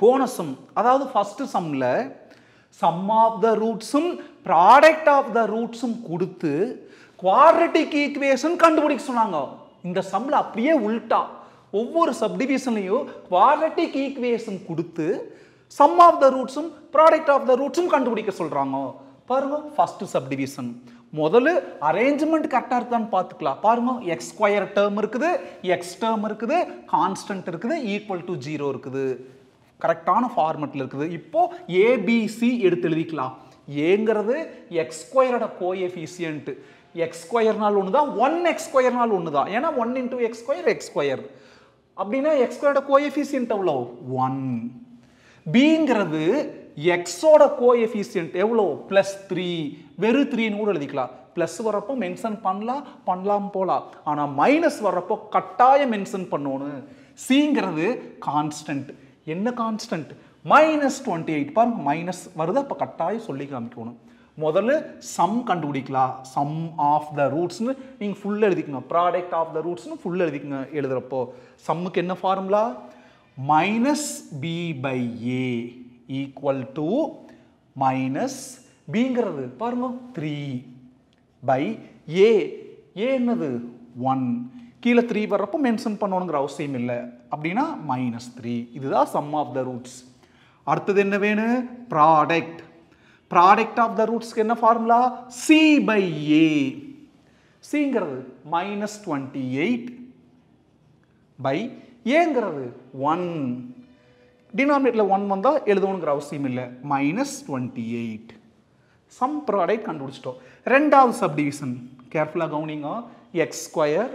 போன சம் அதாவது ஃபர்ஸ்ட் சம்ல சம் ஆஃப் த ரூட்ஸும் ப்ராடக்ட் ஆஃப் த ரூட்ஸும் கொடுத்து குவாட்ரட்டிக் ஈக்குவேஷன் கண்டுபிடிக்க சொன்னாங்க இந்த சம்ல அப்படியே உல்டா ஒவ்வொரு சப்டிவிஷன்லையும் குவாட்ரட்டிக் ஈக்குவேஷன் கொடுத்து சம் ஆஃப் த ரூட்ஸும் ப்ராடக்ட் ஆஃப் த ரூட்ஸும் கண்டுபிடிக்க சொல்றாங்க பாருங்க ஃபர்ஸ்ட் சப்டிவிஷன் முதல்ல அரேஞ்ச்மெண்ட் கரெக்டாக இருக்கான்னு பார்த்துக்கலாம் பாருங்க எக்ஸ் ஸ்கொயர் டேர்ம் இருக்குது எக்ஸ் டேர்ம் இருக்குது கான்ஸ்டன்ட் இருக்குது ஈக்குவல் டு ஜீரோ இருக்குது கரெக்டான ஃபார்மெட்டில் இருக்குது இப்போ ஏபிசி எடுத்து எழுதிக்கலாம் ஏங்கிறது எக்ஸ் ஸ்கொயரோட கோஎஃபிசியன்ட் எக்ஸ் ஸ்கொயர்னால் ஒன்று தான் ஒன் எக்ஸ் ஸ்கொயர்னால் ஒன்று தான் ஏன்னா one into x square x square அப்படின்னா எக்ஸ் ஸ்கொயரோட கோஎஃபிசியன்ட் எவ்வளோ ஒன் பிங்கிறது எக்ஸோட கோஎஃபிசியன்ட் எவ்வளோ ப்ளஸ் த்ரீ வெறும் த்ரீன்னு கூட எழுதிக்கலாம் ப்ளஸ் வரப்போ மென்ஷன் பண்ணலாம் பண்ணலாம் போலாம் ஆனால் மைனஸ் வர்றப்போ கட்டாயம் மென்ஷன் பண்ணணும் சிங்கிறது கான்ஸ்டன்ட் என்ன கான்ஸ்டன்ட் மைனஸ் டுவெண்ட்டி எயிட் பாருங்க மைனஸ் வருது அப்போ கட்டாயம் சொல்லி காமிக்கணும் முதல்ல சம் கண்டுபிடிக்கலாம் சம் ஆஃப் த ரூட்ஸ்னு நீங்கள் ஃபுல் எழுதிக்கங்க ப்ராடக்ட் ஆஃப் த ரூட்ஸ்னு ஃபுல் எழுதிக்கங்க எழுதுறப்போ சம்முக்கு என்ன formula minus b by a equal to minus பிங்கிறது பாருங்க த்ரீ பை ஏ ஏ என்னது ஒன் கீழே த்ரீ வர்றப்போ மென்ஷன் பண்ணணுங்கிற அவசியம் இல்லை அப்படின்னா மைனஸ் த்ரீ இதுதான் சம் ஆஃப் த ரூட்ஸ் அடுத்தது என்ன வேணும் ப்ராடக்ட் ப்ராடக்ட் ஆஃப் த ரூட்ஸ்க்கு என்ன ஃபார்முலா சி பை ஏ சிங்கிறது மைனஸ் டுவெண்ட்டி எயிட் பை ஏங்கிறது ஒன் டினாமினேட்டில் ஒன் வந்தால் எழுதணுங்கிற அவசியம் இல்லை minus twenty eight sum product கண்டுபிடிச்சிட்டோம் ரெண்டாவது சப்டிவிஷன் கேர்ஃபுல்லாக கவனிங்க x square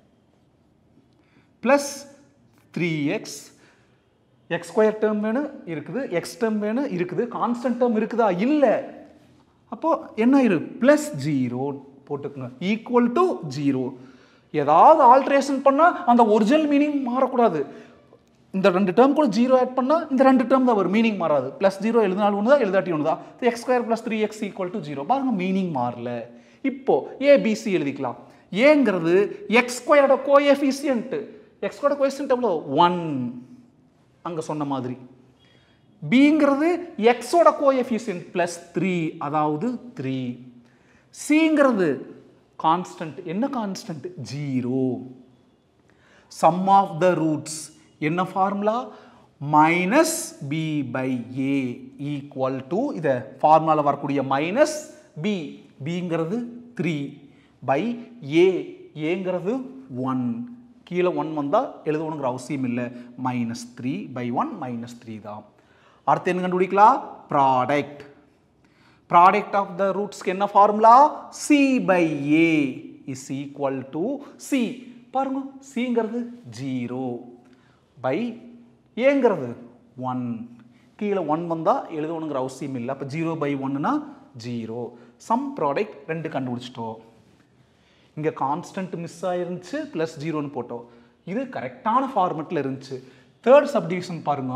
plus three x x square term வேணும் இருக்குது எக்ஸ் டேர்ம் வேணும் இருக்குது கான்ஸ்டன்ட் டேர்ம் இருக்குதா இல்லை அப்போ என்ன இரு ப்ளஸ் ஜீரோ போட்டுக்கோங்க ஈக்குவல் டு ஜீரோ ஏதாவது ஆல்ட்ரேஷன் பண்ணால் அந்த ஒரிஜினல் மீனிங் மாறக்கூடாது இந்த ரெண்டு டேர்ம் கூட ஜீரோ ஆட் பண்ணால் இந்த ரெண்டு டேர்ம் தான் வரும் மீனிங் மாறாது ப்ளஸ் ஜீரோ எழுதினாலும் ஒன்று தான் எழுதாட்டி ஒன்று தான் x square plus three x equal to zero பாருங்க மீனிங் மாறல இப்போ ஏபிசி எழுதிக்கலாம் ஏங்கிறது எக்ஸ் ஸ்கொயரோட கோஎஃபிசியன்ட் எக்ஸ் ஸ்கொயரோட கோஎஃபிசியன்ட் எவ்வளோ ஒன் அங்கே சொன்ன மாதிரி பிங்கிறது எக்ஸோட கோஎஃபிஷியன்ட் ப்ளஸ் த்ரீ அதாவது த்ரீ சிங்கிறது கான்ஸ்டன்ட் என்ன constant zero sum of the roots என்ன formula minus b by a equal to இதை ஃபார்முலாவில் வரக்கூடிய மைனஸ் பி பிங்கிறது த்ரீ பை ஏ ஏங்கிறது ஒன் கீழே ஒன் வந்தால் எழுதணுங்கிற அவசியம் இல்லை minus three by one minus three தான் அடுத்து என்ன கண்டுபிடிக்கலாம் ப்ராடக்ட் ப்ராடக்ட் ஆஃப் த ரூட்ஸ்க்கு என்ன formula c by a is equal to c பாருங்க சிங்கிறது ஜீரோ பை ஏங்கிறது ஒன் கீழே ஒன் வந்தால் எழுதணுங்கிற அவசியம் இல்லை அப்போ ஜீரோ பை ஒன்னுனா ஜீரோ சம் ப்ராடக்ட் ரெண்டு கண்டுபிடிச்சிட்டோம் இங்கே கான்ஸ்டன்ட் மிஸ் ஆயிருந்துச்சு ப்ளஸ் ஜீரோன்னு போட்டோம் இது கரெக்டான ஃபார்மெட்டில் இருந்துச்சு தேர்ட் சப்டிவிஷன் பாருங்க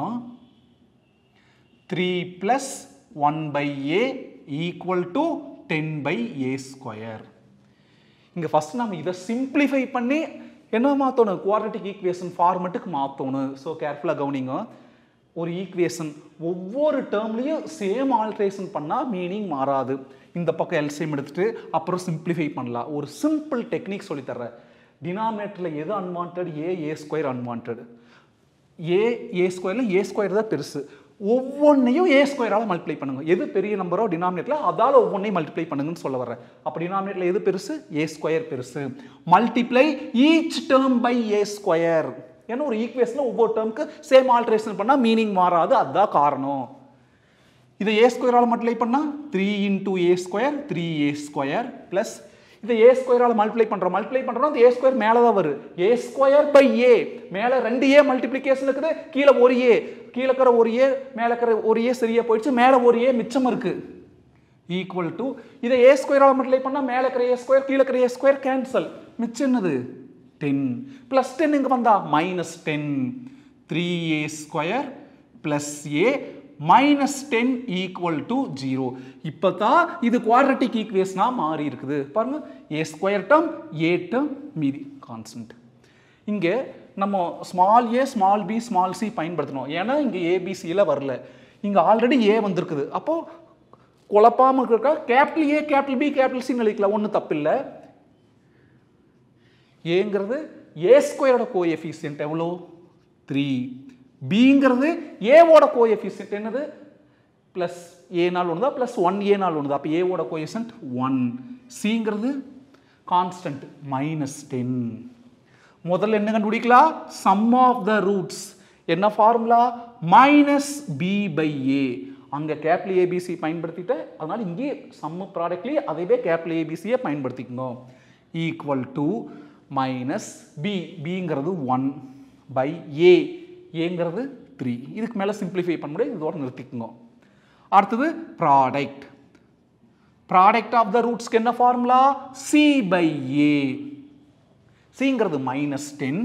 three plus one by a equal to ten by a square இங்கே ஃபஸ்ட் நம்ம இதை சிம்பிளிஃபை பண்ணி என்ன மாற்றணும் குவாட்ரட்டிக் ஈக்குவேஷன் ஃபார்மெட்டுக்கு மாற்றணும் ஸோ கேர்ஃபுல்லாக கவனிங்க ஒரு ஈக்குவேஷன் ஒவ்வொரு டேர்ம்லையும் சேம் ஆல்ட்ரேஷன் பண்ணால் மீனிங் மாறாது இந்த பக்கம் எல்சிஎம் எடுத்துட்டு அப்புறம் சிம்பிளிஃபை பண்ணலாம் ஒரு சிம்பிள் டெக்னிக் சொல்லித்தர்றேன் டினாமினேட்டரில் எது அன்வான்ட் ஏ ஏ ஸ்கொயர் அன்வான்ட் ஏ ஏ ஸ்கொயரில் ஏ ஸ்கொயர் தான் பெருசு ஒவ்வொன்றையும் ஏ ஸ்கொயரால் மல்டிப்ளை பண்ணுங்க எது பெரிய நம்பரோ டினாமினேட்டில் அதால் ஒவ்வொன்றையும் மல்டிப்ளை பண்ணுங்கன்னு சொல்ல வரேன் அப்போ டினாமினேட்டில் எது பெருசு ஏ ஸ்கொயர் பெருசு multiply each term by a square ஏன்னா ஒரு ஈக்குவேஷனில் ஒவ்வொரு டேர்முக்கு சேம் ஆல்ட்ரேஷன் பண்ணால் மீனிங் மாறாது அதுதான் காரணம் இதை ஏ ஸ்கொயரால் மல்டிப்ளை பண்ணால் three into a square three a square plus இதை ஏ ஸ்கொயரால் மல்டிப்ளை பண்ணுறோம் மல்டிப்ளை பண்ணுறோம் அந்த ஏ ஸ்கொயர் மேலே தான் வரும் ஏ ஸ்கொயர் பை ஏ மேலே ரெண்டு ஏ மல்டிப்ளிகேஷன் இருக்குது கீழே ஒரு ஏ கீழே இருக்கிற ஒரு ஏ மேலே இருக்கிற ஒரு ஏ சரியா போயிடுச்சு மேலே ஒரு ஏ மிச்சம் இருக்கு ஈக்குவல் டு இதை ஏ ஸ்கொயரால் மல்டிப்ளை பண்ணால் மேலே இருக்கிற ஏ ஸ்கொயர் கீழே இருக்கிற ஏ ஸ்கொயர் கேன்சல் மிச்சம் என்னது டென் ப்ளஸ் டென் இங்கே வந்தா minus ten three a square plus a minus ten equal to zero இப்போ தான் இது குவாட்ரட்டிக் ஈக்குவேஷனாக மாறி இருக்குது பாருங்க a square term a term மீதி கான்ஸ்டன்ட் இங்கே நம்ம small a small b small c பயன்படுத்தணும் ஏன்னா இங்கே ஏபிசியில் வரல இங்கே ஆல்ரெடி ஏ வந்திருக்குது அப்போது குழப்பாமல் இருக்கா capital a capital b capital சின்னு எழுதிக்கலாம் ஒன்றும் தப்பில்லை ஏங்கிறது ஏ ஸ்கொயரோட கோஎஃபிஷியன்ட் எவ்வளோ த்ரீ பிங்கிறது ஏவோட கோஎஃபிஷியன்ட் என்னது ப்ளஸ் ஏ நாள் ஒன்று தான் ப்ளஸ் ஒன் ஏ நாள் ஒன்று தான் அப்போ ஏவோட கோஎஃபிஷியன்ட் ஒன் சிங்கிறது கான்ஸ்டன்ட் மைனஸ் டென் முதல்ல என்ன கண்டுபிடிக்கலாம் சம் ஆஃப் த ரூட்ஸ் என்ன formula minus b by a அங்கே கேபிட்டல் ஏபிசி பயன்படுத்திட்டு அதனால இங்கே சம்மு ப்ராடக்ட்லேயே அதைவே கேபிட்டல் ஏபிசியை பயன்படுத்திக்கணும் ஈக்குவல் டு மைனஸ் பி பிங்கிறது ஒன் பை ஏ ஏங்கிறது த்ரீ இதுக்கு மேலே சிம்பிளிஃபை பண்ண முடியாது இதோட நிறுத்திக்கோங்க அடுத்தது ப்ராடக்ட் ப்ராடக்ட் ஆஃப் த ரூட்ஸ்க்கு என்ன ஃபார்முலா சி பை ஏ சிங்கிறது மைனஸ் டென்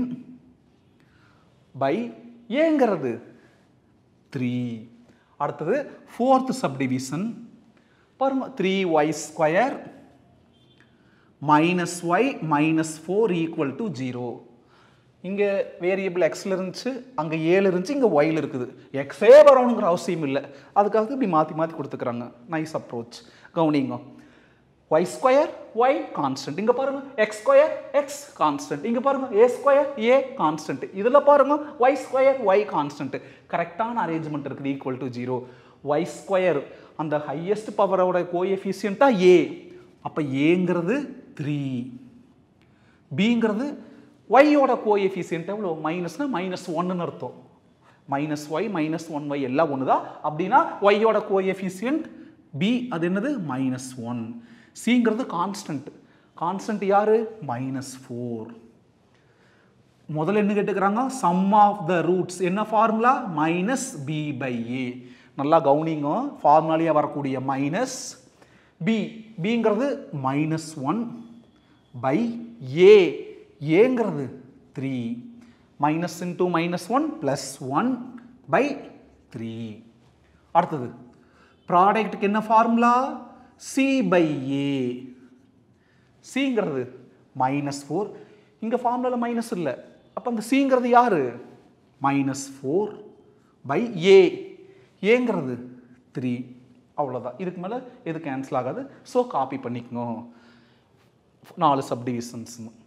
பை ஏங்கிறது த்ரீ அடுத்தது ஃபோர்த் சப்டிவிஷன் பாருங்க three y square minus y minus four equal to zero இங்கே வேரியபிள் எக்ஸில் இருந்துச்சு அங்கே ஏழு இருந்துச்சு இங்கே ஒயில் இருக்குது எக்ஸே வரணுங்கிற அவசியம் இல்லை அதுக்காக இப்படி மாற்றி மாற்றி கொடுத்துக்கிறாங்க நைஸ் அப்ரோச் கவனிங்க ஒய் ஸ்கொயர் ஒய் கான்ஸ்டன்ட் இங்கே பாருங்க எக்ஸ் ஸ்கொயர் எக்ஸ் கான்ஸ்டன்ட் இங்கே பாருங்க ஏ ஸ்கொயர் ஏ கான்ஸ்டன்ட் இதில் பாருங்க ஒய் ஸ்கொயர் ஒய் கான்ஸ்டன்ட் கரெக்டான அரேஞ்ச்மெண்ட் இருக்குது equal to zero y square அந்த ஹையஸ்ட் பவரோட கோஎஃபிஷியன்ட்டாக ஏ அப்போ ஏங்கிறது த்ரீ பிங்கிறது ஒய்யோட கோஎஃபிஷியன்ட் எவ்வளோ மைனஸ்னா மைனஸ் ஒன்னு அர்த்தம் minus y minus one y எல்லாம் ஒன்று தான் அப்படின்னா ஒய்யோட கோஎஃபிஷியன்ட் பி அது என்னது மைனஸ் ஒன் சிங்கிறது கான்ஸ்டன்ட் கான்ஸ்டன்ட் யாரு மைனஸ் ஃபோர் முதல்ல என்ன கேட்டுக்கிறாங்க சம் ஆஃப் த ரூட்ஸ் என்ன formula minus b by a நல்லா கவுனிங்க ஃபார்முலாலேயே வரக்கூடிய மைனஸ் பி பிங்கிறது மைனஸ் ஒன் பை ஏ ஏங்கிறது three minus into minus one plus one by three அடுத்தது ப்ராடக்ட்டுக்கு என்ன ஃபார்முலா சி பை ஏ சிங்கிறது மைனஸ் ஃபோர் இங்கே ஃபார்முலாவில் மைனஸ் இல்லை அப்போ அந்த சிங்கிறது யாரு மைனஸ் ஃபோர் பை ஏ ஏங்கிறது த்ரீ அவ்வளோதான் இதுக்கு மேலே எது கேன்சல் ஆகாது ஸோ காப்பி பண்ணிக்கணும் நாலு சப்டிவிஷன்ஸ்னு